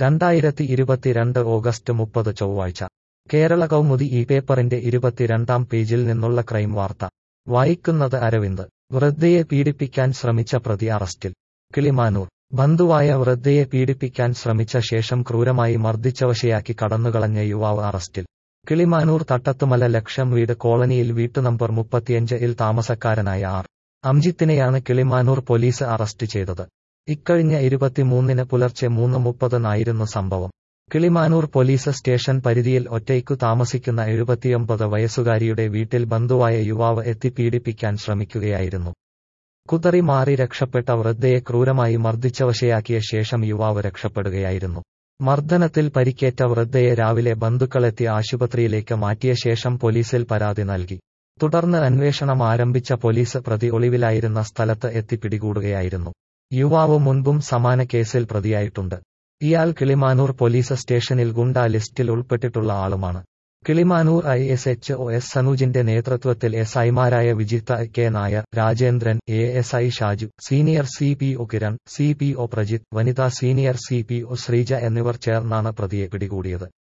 രണ്ടായിരത്തി ഇരുപത്തിരണ്ട് ഓഗസ്റ്റ് മുപ്പത് ചൊവ്വാഴ്ച കേരള കൗമുദി ഈ പേപ്പറിന്റെ ഇരുപത്തിരണ്ടാം പേജിൽ നിന്നുള്ള ക്രൈം വാർത്ത വായിക്കുന്നത് അരവിന്ദ് വൃദ്ധയെ പീഡിപ്പിക്കാൻ ശ്രമിച്ച പ്രതി അറസ്റ്റിൽ കിളിമാനൂർ ബന്ധുവായ വൃദ്ധയെ പീഡിപ്പിക്കാൻ ശ്രമിച്ച ശേഷം ക്രൂരമായി മർദ്ദിച്ചവശയാക്കി കടന്നുകളഞ്ഞ യുവാവ് അറസ്റ്റിൽ കിളിമാനൂർ തട്ടത്തുമല ലക്ഷം വീട് കോളനിയിൽ വീട്ടുനമ്പർ മുപ്പത്തിയഞ്ച് ഇൽ താമസക്കാരനായ ആർ അംജിത്തിനെയാണ് കിളിമാനൂർ പോലീസ് അറസ്റ്റ് ചെയ്തത് ഇക്കഴിഞ്ഞ ഇരുപത്തിമൂന്നിന് പുലർച്ചെ മൂന്ന് മുപ്പതിനായിരുന്നു സംഭവം കിളിമാനൂർ പോലീസ് സ്റ്റേഷൻ പരിധിയിൽ ഒറ്റയ്ക്കു താമസിക്കുന്ന എഴുപത്തിയൊമ്പത് വയസ്സുകാരിയുടെ വീട്ടിൽ ബന്ധുവായ യുവാവ് എത്തി പീഡിപ്പിക്കാൻ ശ്രമിക്കുകയായിരുന്നു കുതറി മാറി രക്ഷപ്പെട്ട വൃദ്ധയെ ക്രൂരമായി മർദ്ദിച്ചവശയാക്കിയ ശേഷം യുവാവ് രക്ഷപ്പെടുകയായിരുന്നു മർദ്ദനത്തിൽ പരിക്കേറ്റ വൃദ്ധയെ രാവിലെ ബന്ധുക്കളെത്തി ആശുപത്രിയിലേക്ക് മാറ്റിയ ശേഷം പോലീസിൽ പരാതി നൽകി തുടർന്ന് അന്വേഷണം ആരംഭിച്ച പോലീസ് പ്രതി ഒളിവിലായിരുന്ന സ്ഥലത്ത് എത്തി പിടികൂടുകയായിരുന്നു യുവാവ് മുൻപും സമാന കേസിൽ പ്രതിയായിട്ടുണ്ട് ഇയാൾ കിളിമാനൂർ പോലീസ് സ്റ്റേഷനിൽ ഗുണ്ടാ ലിസ്റ്റിൽ ഉൾപ്പെട്ടിട്ടുള്ള ആളുമാണ് Kilimanoor I S H O S സനൂജിന്റെ നേതൃത്വത്തിൽ എസ് ഐമാരായ Vijitha K Nair Rajendran A S I Shaju senior C P O Kiran C P O Prajith വനിതാ senior C P O Sreeja എന്നിവർ ചേർന്നാണ് പ്രതിയെ പിടികൂടിയത്